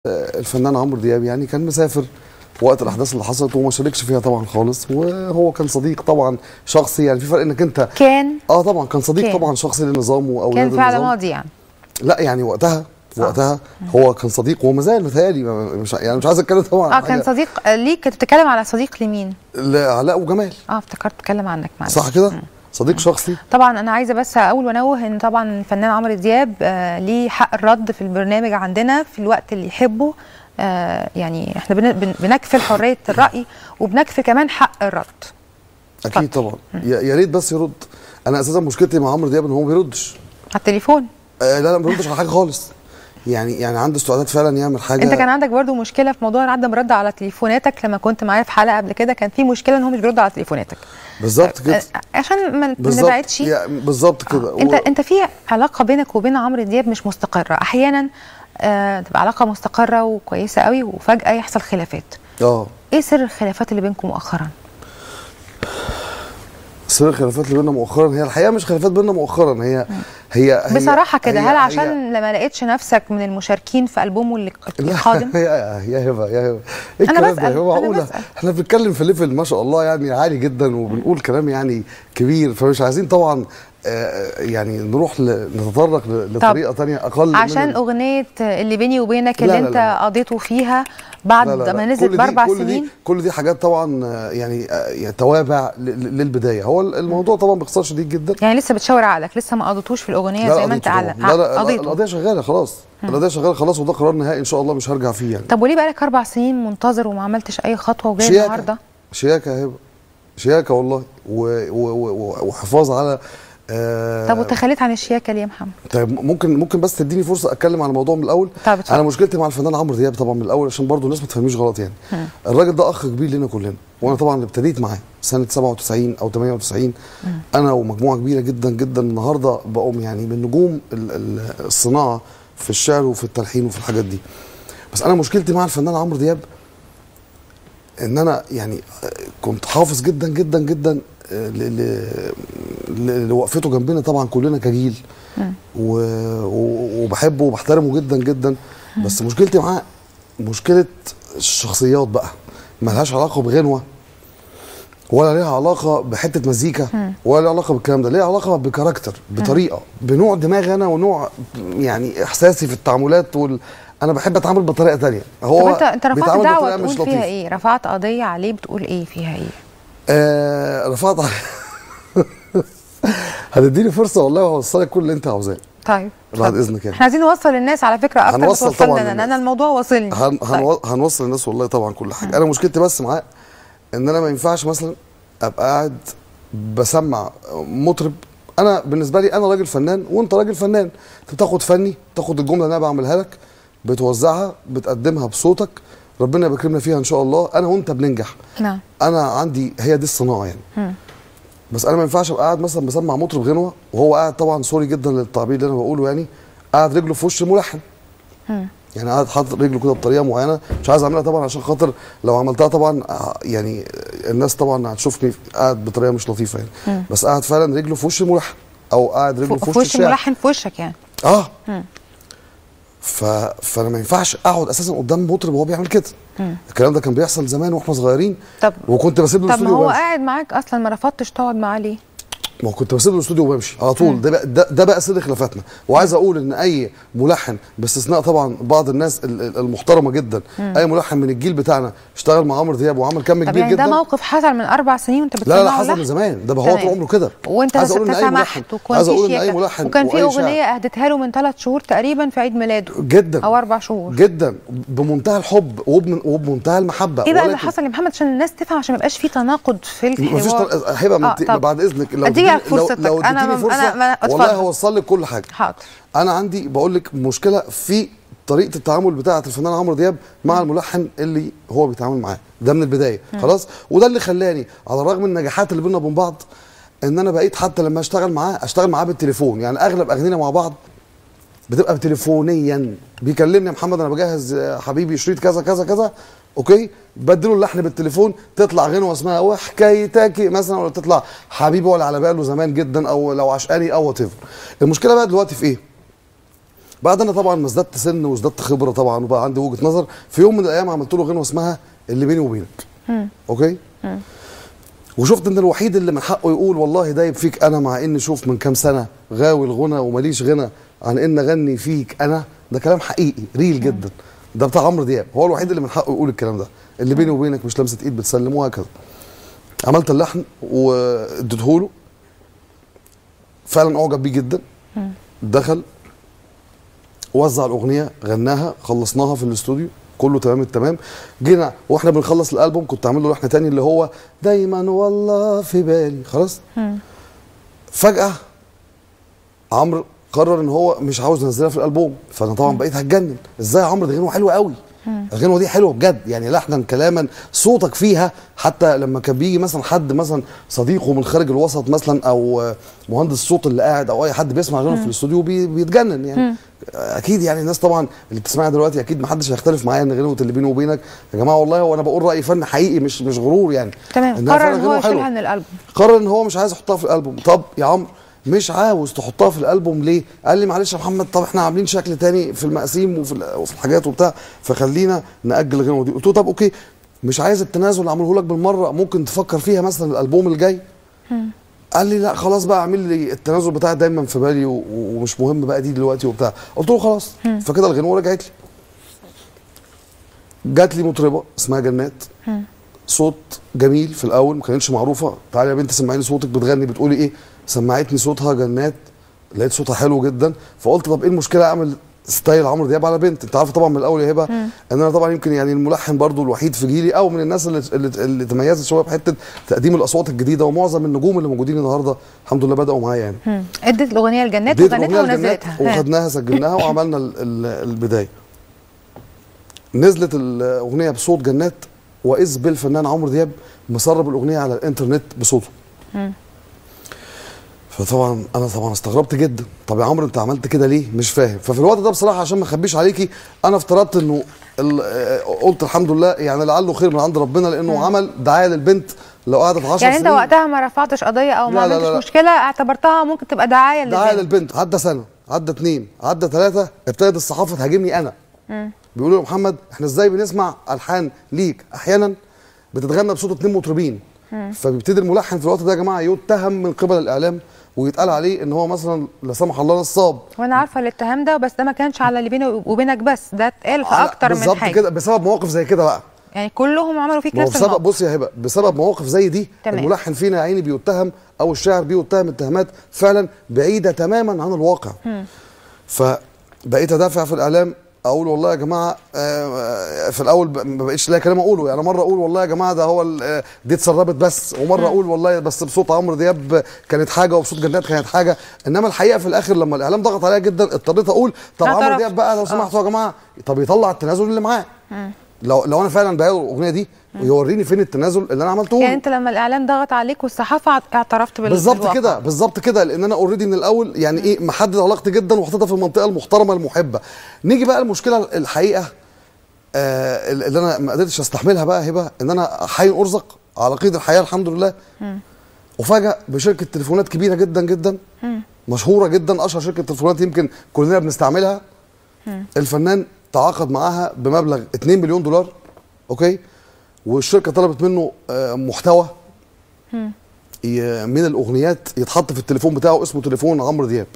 الفنان عمرو دياب يعني كان مسافر وقت الاحداث اللي حصلت وما شاركش فيها طبعا خالص وهو كان صديق طبعا شخصي يعني في فرق انك انت كان اه طبعا كان صديق كان. طبعا شخصي للنظام واولاد كان فعل النظام ماضي يعني لا يعني وقتها وقتها هو كان صديق وما زال متهيألي ما- مش يعني مش عايز اتكلم طبعا اه عن كان حاجة- صديق آه، ليك كنت بتتكلم على صديق لمين لعلاء وجمال اه افتكرت بتتكلم عنك معلش صح كده صديق شخصي طبعا انا عايزه بس اقول وانوه ان طبعا الفنان عمرو دياب آه ليه حق الرد في البرنامج عندنا في الوقت اللي يحبه آه يعني احنا بن- بن- بنكفل حريه الراي وبنكفي كمان حق الرد اكيد طبعا يا يا ريت بس يرد انا اساسا مشكلتي مع عمرو دياب ان هو ما بيردش على التليفون آه لا لا ما بيردش على حاجه خالص يعني يعني عنده استعداد فعلا يعمل حاجه انت كان عندك برضو مشكله في موضوع عدم الرد على تليفوناتك لما كنت معايا في حلقه قبل كده كان في مشكله ان هو مش بيرد على تليفوناتك بالظبط كده آه، عشان ما ما بالظبط نبعدش يا- بالظبط كده آه. انت و- انت في علاقه بينك وبين عمرو دياب مش مستقره احيانا آه تبقى علاقه مستقره وكويسه قوي وفجاه يحصل خلافات اه ايه سر الخلافات اللي بينكم مؤخرا سر الخلافات اللي بيننا مؤخرا هي الحقيقه مش خلافات بيننا مؤخرا هي هي, هي بصراحه كده هي- هل هي- عشان لما لقيتش نفسك من المشاركين في البومه اللي لا القادم يا يا هبه يا هبه ايه أنا الكلام بسأل، ده هو أنا معقوله بسأل. احنا بنتكلم في ليفل ما شاء الله يعني عالي جدا وبنقول كلام يعني كبير فمش عايزين طبعا آه، يعني نروح ل- نتطرق ل- لطريقه ثانيه اقل من عشان ال- اغنيه اللي بيني وبينك لا اللي لا انت لا. قضيته فيها بعد لا لا لا. ما كل نزلت دي- باربع كل سنين دي كل دي حاجات طبعا آه، يعني آه، يعني توابع ل- ل- للبدايه هو الموضوع طبعا باختصار شديد جدا يعني لسه بتشاور عقلك لسه ما قضيتوش في الاغنيه لا زي لا ما انت قضيته على طبعاً. لا لا قضيته القضيه شغاله خلاص القضيه شغاله خلاص وده قرار نهائي ان شاء الله مش هرجع فيه يعني طب وليه بقالك اربع سنين منتظر وما عملتش اي خطوه وجاي شياكة. النهارده شياكه يا هبه شياكه والله و- و- و- وحفاظ على آه طب وتخليت عن الشياكه ليه يا محمد طيب ممكن ممكن بس تديني فرصه اتكلم عن الموضوع من الاول طب اتفضل. انا مشكلتي مع الفنان عمرو دياب طبعا من الاول عشان برضه الناس ما تفهمنيش غلط يعني الراجل ده اخ كبير لنا كلنا وانا طبعا اللي ابتديت معاه سنه 97 او 98 انا ومجموعه كبيره جدا جدا النهارده بقوا يعني من نجوم ال- ال- الصناعه في الشعر وفي التلحين وفي الحاجات دي بس انا مشكلتي مع الفنان عمرو دياب ان انا يعني كنت حافظ جدا جدا جدا ل- ل- ل- لوقفته جنبنا طبعا كلنا كجيل و- و- وبحبه وبحترمه جدا جدا بس مشكلتي معاه مشكله الشخصيات بقى ملهاش علاقه بغنوه ولا ليها علاقه بحته مزيكا ولا ليها علاقه بالكلام ده ليها علاقه بكاركتر بطريقه بنوع دماغ انا ونوع يعني احساسي في التعاملات وال... انا بحب اتعامل بطريقه تانية هو طب انت انت رفعت بيتعامل دعوه بطريقة مش تقول فيها لطيفة. ايه رفعت قضيه عليه بتقول ايه فيها ايه آه رفعت هتديني فرصه والله وهوصلك كل اللي انت عاوزاه طيب بعد اتفضل. اذنك يعني احنا عايزين نوصل للناس على فكره اكتر ما هنوصل توصلنا طبعاً انا للناس. انا الموضوع واصلني هن طيب. هنو... هنوصل للناس والله طبعا كل حاجه انا مشكلتي بس معاه ان انا ما ينفعش مثلا ابقى قاعد بسمع مطرب انا بالنسبه لي انا راجل فنان وانت راجل فنان انت بتاخد فني تاخد الجمله اللي انا بعملها لك بتوزعها بتقدمها بصوتك ربنا يبارك فيها ان شاء الله انا وانت بننجح نعم انا عندي هي دي الصناعه يعني مم. بس انا ما ينفعش ابقى قاعد مثلا بسمع مطرب غنوه وهو قاعد طبعا سوري جدا للتعبير اللي انا بقوله يعني قاعد رجله في وش الملحن مم. يعني قاعد حاطط رجله كده بطريقه معينه مش عايز اعملها طبعا عشان خاطر لو عملتها طبعا آه، يعني الناس طبعا هتشوفني قاعد بطريقه مش لطيفه يعني مم. بس قاعد فعلا رجله في وش الملحن او قاعد رجله في في وش وش الشاعر الملحن في وشك يعني اه مم. ف... فانا ما ينفعش اقعد اساسا قدام مطرب وهو بيعمل كده مم. الكلام ده كان بيحصل زمان واحنا صغيرين طب وكنت بسيب له طب ما الاستوديو هو وبمشي قاعد معاك اصلا ما رفضتش تقعد معاه ليه ما هو كنت بسيب له الاستوديو وبمشي على طول ده بقى ده, ده بقى سر خلافاتنا وعايز اقول ان اي ملحن باستثناء طبعا بعض الناس ال- ال- المحترمه جدا اي ملحن من الجيل بتاعنا اشتغل مع عمرو دياب وعمل كم طب كبير يعني جدا ده موقف حصل من اربع سنين وانت لا بتسمعه لا لا حصل لحن؟ من زمان ده بقى هو طول تمام. عمره كده وانت عايز اقول ان اي ملحن سمحت وكان عايز في اقول ان اي شياكة. ملحن وكان في وأي شاعر اغنيه اهدتها له من ثلاث شهور تقريبا في عيد ميلاده جدا او اربع شهور جدا بمنتهى الحب وبمن- وبمنتهى المحبه ايه بقى اللي ولكن- حصل يا محمد عشان الناس تفهم عشان ما يبقاش في تناقض في مفيش الحوار طر- هيبقى من آه، طب. بعد اذنك لو أديك تديني- لو, فرصتك. لو أنا اديتيني ما- فرصه أنا- ما- والله اتفضل. هوصل لك كل حاجه حاضر انا عندي بقول لك مشكله في طريقه التعامل بتاعه الفنان عمرو دياب مع الملحن اللي هو بيتعامل معاه ده من البدايه خلاص وده اللي خلاني على الرغم من النجاحات اللي بينا وبين بعض ان انا بقيت حتى لما اشتغل معاه اشتغل معاه بالتليفون يعني اغلب اغانينا مع بعض بتبقى تليفونيا بيكلمني يا محمد انا بجهز آه، حبيبي شريط كذا كذا كذا اوكي بديله اللحن بالتليفون تطلع غنوه اسمها وحكايتك مثلا ولا تطلع حبيبي ولا على باله زمان جدا او لو عشقاني او وات المشكله بقى دلوقتي في ايه؟ بعد انا طبعا ما ازددت سن وازددت خبره طبعا وبقى عندي وجهه نظر في يوم من الايام عملت له غنوه اسمها اللي بيني وبينك اوكي وشفت ان الوحيد اللي من حقه يقول والله دايب فيك انا مع اني شوف من كام سنه غاوي الغنى وماليش غنى عن ان اغني فيك انا ده كلام حقيقي ريل جدا ده بتاع عمرو دياب هو الوحيد اللي من حقه يقول الكلام ده اللي بيني وبينك مش لمسه ايد بتسلم وهكذا عملت اللحن واديته له فعلا اعجب بيه جدا دخل وزع الاغنيه غناها خلصناها في الاستوديو كله تمام التمام جينا واحنا بنخلص الالبوم كنت عامل له لحن تاني اللي هو دايما والله في بالي خلاص فجاه عمرو قرر ان هو مش عاوز ينزلها في الالبوم فانا طبعا بقيت هتجنن ازاي يا عمرو دي غنوه حلوه قوي الغنوه دي حلوه بجد يعني لحنا كلاما صوتك فيها حتى لما كان بيجي مثلا حد مثلا صديقه من خارج الوسط مثلا او مهندس الصوت اللي قاعد او اي حد بيسمع غنوه في الاستوديو بي بيتجنن يعني اكيد يعني الناس طبعا اللي بتسمعها دلوقتي اكيد ما حدش هيختلف معايا ان غنوه اللي بيني وبينك يا جماعه والله وانا بقول راي فن حقيقي مش مش غرور يعني تمام إنها قرر فعلاً ان هو غنوة حلوة. يشيلها من الالبوم قرر ان هو مش عايز يحطها في الالبوم طب يا عمرو مش عاوز تحطها في الالبوم ليه قال لي معلش يا محمد طب احنا عاملين شكل تاني في المقاسيم وفي ال- وفي الحاجات وبتاع فخلينا ناجل الغنوه دي قلت له طب اوكي مش عايز التنازل اللي عمله لك بالمره ممكن تفكر فيها مثلا الالبوم الجاي قال لي لا خلاص بقى اعمل لي التنازل بتاعي دايما في بالي و- ومش مهم بقى دي دلوقتي وبتاع قلت له خلاص فكده الغنوه رجعت لي جات لي مطربه اسمها جنات صوت جميل في الاول ما كانتش معروفه تعالي يا بنت سمعيني صوتك بتغني بتقولي ايه سمعتني صوتها جنات لقيت صوتها حلو جدا فقلت طب ايه المشكله اعمل ستايل عمرو دياب على بنت انت عارفه طبعا من الاول يا هبه ان انا طبعا يمكن يعني الملحن برضو الوحيد في جيلي او من الناس اللي اللي, اللي تميزت شويه بحته تقديم الاصوات الجديده ومعظم النجوم اللي موجودين النهارده الحمد لله بداوا معايا يعني مم. ادت الاغنيه لجنات اديت وغنتها الأغنية لجنات ونزلتها ها. وخدناها سجلناها وعملنا ال- ال- البدايه نزلت الاغنيه بصوت جنات واذ بالفنان عمرو دياب مسرب الاغنيه على الانترنت بصوته فطبعا انا طبعا استغربت جدا طب يا عمرو انت عملت كده ليه مش فاهم ففي الوقت ده بصراحه عشان ما اخبيش عليكي انا افترضت انه ال- آه، قلت الحمد لله يعني لعله خير من عند ربنا لانه عمل دعايه للبنت لو قعدت 10 يعني انت سنين وقتها ما رفعتش قضيه او ما لا، لا، عملتش لا، لا. مشكله اعتبرتها ممكن تبقى دعايه دعايه للبنت. للبنت عدى سنه عدى اتنين عدى ثلاثه ابتدت الصحافه تهاجمني انا بيقولوا لي يا محمد احنا ازاي بنسمع الحان ليك احيانا بتتغنى بصوت اتنين مطربين فبيبتدي الملحن في الوقت ده يا جماعه يتهم من قبل الاعلام ويتقال عليه ان هو مثلا لا سمح الله نصاب وانا عارفه الاتهام ده بس ده ما كانش على اللي بيني وبينك بس ده اتقال في على- اكتر من بالظبط حاجه كده بسبب مواقف زي كده بقى يعني كلهم عملوا فيك ما هو نفس بسبب الموقف بص يا هبه بسبب مواقف زي دي تمام. الملحن فينا يا عيني بيتهم او الشاعر بيتهم اتهامات فعلا بعيده تماما عن الواقع فبقيت ادافع في الاعلام اقول والله يا جماعه آه، في الاول ب- ما بقيتش لاقي كلام اقوله يعني مره اقول والله يا جماعه ده هو ال- آه، دي اتسربت بس ومره اقول والله بس بصوت عمرو دياب كانت حاجه وبصوت جنات كانت حاجه انما الحقيقه في الاخر لما الاعلام ضغط عليا جدا اضطريت اقول طب عمرو اعترفت. دياب بقى لو آه. سمحتوا يا جماعه طب يطلع التنازل اللي معاه لو لو انا فعلا بقى الاغنيه دي ويوريني فين التنازل اللي انا عملته يعني له. انت لما الاعلام ضغط عليك والصحافه اعترفت بال بالظبط بالواقع. كده بالظبط كده لان انا اوريدي من الاول يعني ايه محدد علاقتي جدا وحطيتها في المنطقه المحترمه المحبه نيجي بقى المشكله الحقيقه آه اللي انا ما قدرتش استحملها بقى هبه ان انا حي ارزق على قيد الحياه الحمد لله وفجاه بشركه تليفونات كبيره جدا جدا مشهوره جدا اشهر شركه تليفونات يمكن كلنا بنستعملها الفنان تعاقد معاها بمبلغ 2 مليون دولار اوكي والشركه طلبت منه آه، محتوى ي- من الاغنيات يتحط في التليفون بتاعه اسمه تليفون عمرو دياب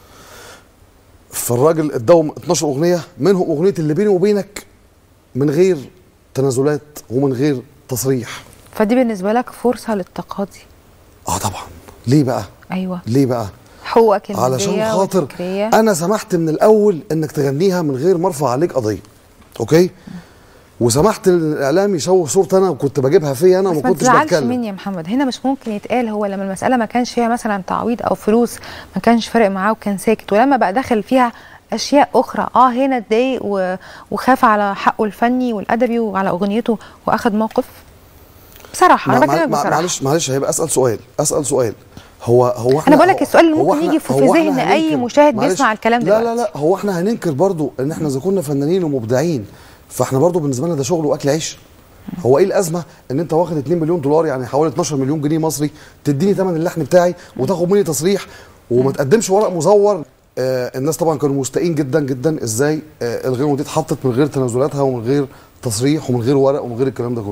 فالراجل اداهم 12 اغنيه منهم اغنيه اللي بيني وبينك من غير تنازلات ومن غير تصريح فدي بالنسبه لك فرصه للتقاضي اه طبعا ليه بقى ايوه ليه بقى حقوقك الماديه علشان خاطر والفكريه انا سمحت من الاول انك تغنيها من غير ما ارفع عليك قضيه اوكي وسمحت للاعلام يشوه صورتي انا وكنت بجيبها فيا انا بس وما ما كنتش تزعلش بتكلم مني يا محمد هنا مش ممكن يتقال هو لما المساله ما كانش فيها مثلا تعويض او فلوس ما كانش فارق معاه وكان ساكت ولما بقى داخل فيها اشياء اخرى اه هنا اتضايق و- وخاف على حقه الفني والادبي وعلى اغنيته واخد موقف بصراحه انا مع- بكلمك مع- بصراحه معلش معلش هيبقى اسال سؤال اسال سؤال هو هو احنا انا بقول لك السؤال اللي هو ممكن احنا- يجي في- هو في احنا ذهن أي هننكر- مشاهد معلش، بيسمع الكلام لا لا دلوقتي. لا هو احنا هننكر برضو ان احنا اذا كنا فنانين ومبدعين فاحنا برضو بالنسبه لنا ده شغل واكل عيش هو ايه الازمه ان انت واخد 2 مليون دولار يعني حوالي 12 مليون جنيه مصري تديني ثمن اللحن بتاعي وتاخد مني تصريح وما تقدمش ورق مزور آه الناس طبعا كانوا مستائين جدا جدا ازاي آه الغنوه دي اتحطت من غير تنازلاتها ومن غير تصريح ومن غير ورق ومن غير الكلام ده كله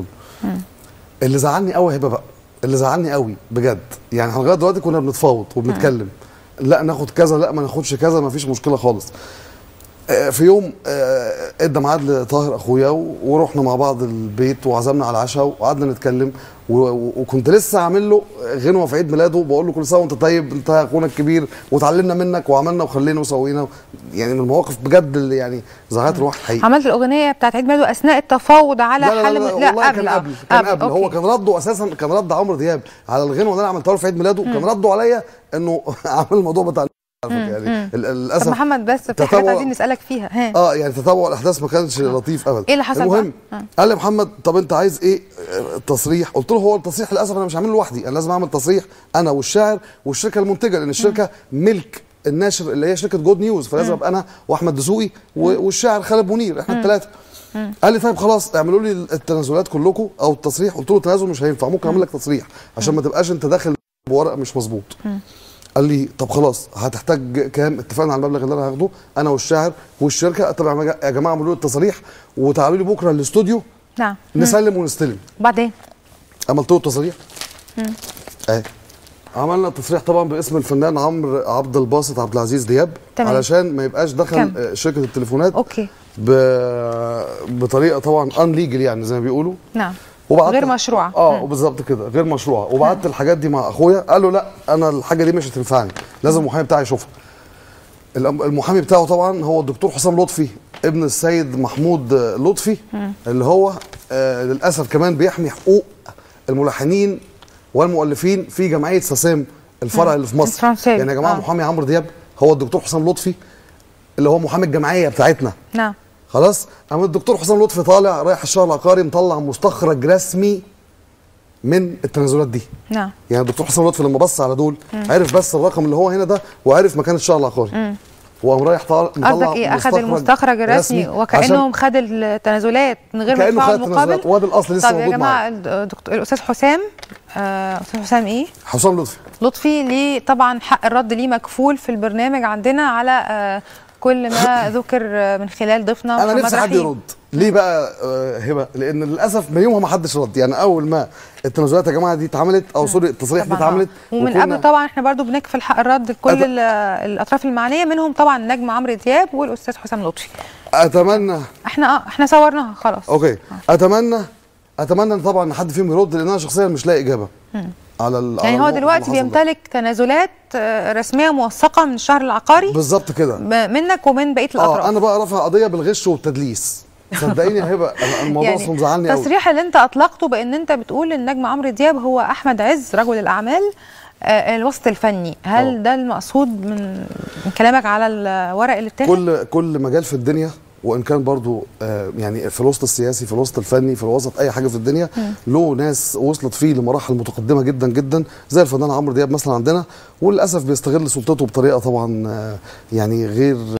اللي زعلني قوي هبه بقى اللي زعلني قوي بجد يعني احنا لغايه دلوقتي كنا بنتفاوض وبنتكلم لا ناخد كذا لا ما ناخدش كذا ما فيش مشكله خالص آه، في يوم آه، ادى ميعاد لطاهر اخويا و- ورحنا مع بعض البيت وعزمنا على العشاء وقعدنا نتكلم و- و- وكنت لسه عامل له غنوه في عيد ميلاده بقول له كل سنه وانت طيب انت اخونا الكبير وتعلمنا منك وعملنا وخلينا وسوينا يعني من المواقف بجد اللي يعني زعلت الواحد حقيقي عملت الاغنيه بتاعت عيد ميلاده اثناء التفاوض على لا لا حل لا, لا, م- والله كان آه. قبل كان قبل هو أوكي. كان رده اساسا كان رد عمرو دياب على الغنوه اللي انا عملتها له في عيد ميلاده كان رده عليا انه عمل الموضوع بتاع على فكرة يعني ال- طب للاسف محمد بس في تتابع- حاجات عايزين نسالك فيها ها اه يعني تتابع الاحداث ما كانش لطيف ابدا إيه اللي حصل المهم بقى؟ آه. قال لي محمد طب انت عايز ايه آه، تصريح قلت له هو التصريح للاسف انا مش عامله لوحدي انا لازم اعمل تصريح انا والشاعر والشركه المنتجه لان الشركه ملك الناشر اللي هي شركه جود نيوز فلازم ابقى انا واحمد دسوقي و- والشاعر خالد منير احنا الثلاثه قال لي طيب خلاص اعملوا لي التنازلات كلكم او التصريح قلت له التنازل مش هينفع ممكن اعمل لك تصريح عشان ما تبقاش انت داخل بورق مش مظبوط قال لي طب خلاص هتحتاج كام اتفقنا على المبلغ اللي انا هاخده انا والشاعر والشركه طب يا جا- يا جماعه اعملوا لي التصاريح وتعالوا لي بكره الاستوديو نعم نسلم ونستلم وبعدين عملت له التصاريح اهي عملنا التصريح طبعا باسم الفنان عمرو عبد الباسط عبد العزيز دياب تمام. علشان ما يبقاش دخل كم؟ آه، شركه التليفونات اوكي ب... بطريقه طبعا ان ليجل يعني زي ما بيقولوا نعم وبعت غير مشروعة. اه بالظبط كده غير مشروعه وبعت الحاجات دي مع اخويا قال له لا انا الحاجه دي مش هتنفعني لازم المحامي بتاعي يشوفها الأم- المحامي بتاعه طبعا هو الدكتور حسام لطفي ابن السيد محمود آه، لطفي اللي هو آه للاسف كمان بيحمي حقوق الملحنين والمؤلفين في جمعيه ساسام الفرع اللي في مصر الفرنساوي. يعني يا جماعه آه. محامي عمرو دياب هو الدكتور حسام لطفي اللي هو محامي الجمعيه بتاعتنا نعم خلاص قام الدكتور حسام لطفي طالع رايح الشهر العقاري مطلع مستخرج رسمي من التنازلات دي نعم يعني الدكتور حسام لطفي لما بص على دول عرف بس الرقم اللي هو هنا ده وعرف مكان الشهر العقاري وقام رايح طالع مطلع قصدك ايه اخذ المستخرج الرسمي وكانهم خد التنازلات من غير ما كانه يدفعوا خد التنازلات المقابل وادي الاصل لسه طب يا موجود جماعه معايا الدكتور الاستاذ حسام آه، استاذ حسام ايه حسام لطفي لطفي ليه طبعا حق الرد ليه مكفول في البرنامج عندنا على آه، كل ما ذكر آه، من خلال ضيفنا انا محمد نفسي حد رحيم. يرد ليه بقى آه، هبه لان للاسف من يومها ما حدش رد يعني اول ما التنازلات يا جماعه دي اتعملت او سوري التصريح دي طبعاً، آه. اتعملت ومن وكنا- قبل طبعا احنا برضو بنكفل حق الرد لكل أت- ال- الاطراف المعنيه منهم طبعا النجم عمرو دياب والاستاذ حسام لطفي اتمنى احنا اه احنا صورناها خلاص اوكي اتمنى اتمنى ان طبعا حد فيهم يرد لان انا شخصيا مش لاقي اجابه على ال- يعني على هو الموقف دلوقتي اللي حصل ده. بيمتلك تنازلات آه، رسميه موثقه من الشهر العقاري بالظبط كده ب- منك ومن بقيه الاطراف اه انا بقى رافع قضيه بالغش والتدليس صدقيني يا هبه أنا الموضوع اصلا مزعلني قوي التصريح اللي انت اطلقته بان انت بتقول النجم عمرو دياب هو احمد عز رجل الاعمال آه، الوسط الفني هل أوه. ده المقصود من من كلامك على الورق اللي اتاخد كل كل مجال في الدنيا وان كان برضو آه يعني في الوسط السياسي في الوسط الفني في الوسط اي حاجه في الدنيا له ناس وصلت فيه لمراحل متقدمه جدا جدا زي الفنان عمرو دياب مثلا عندنا وللاسف بيستغل سلطته بطريقه طبعا آه يعني غير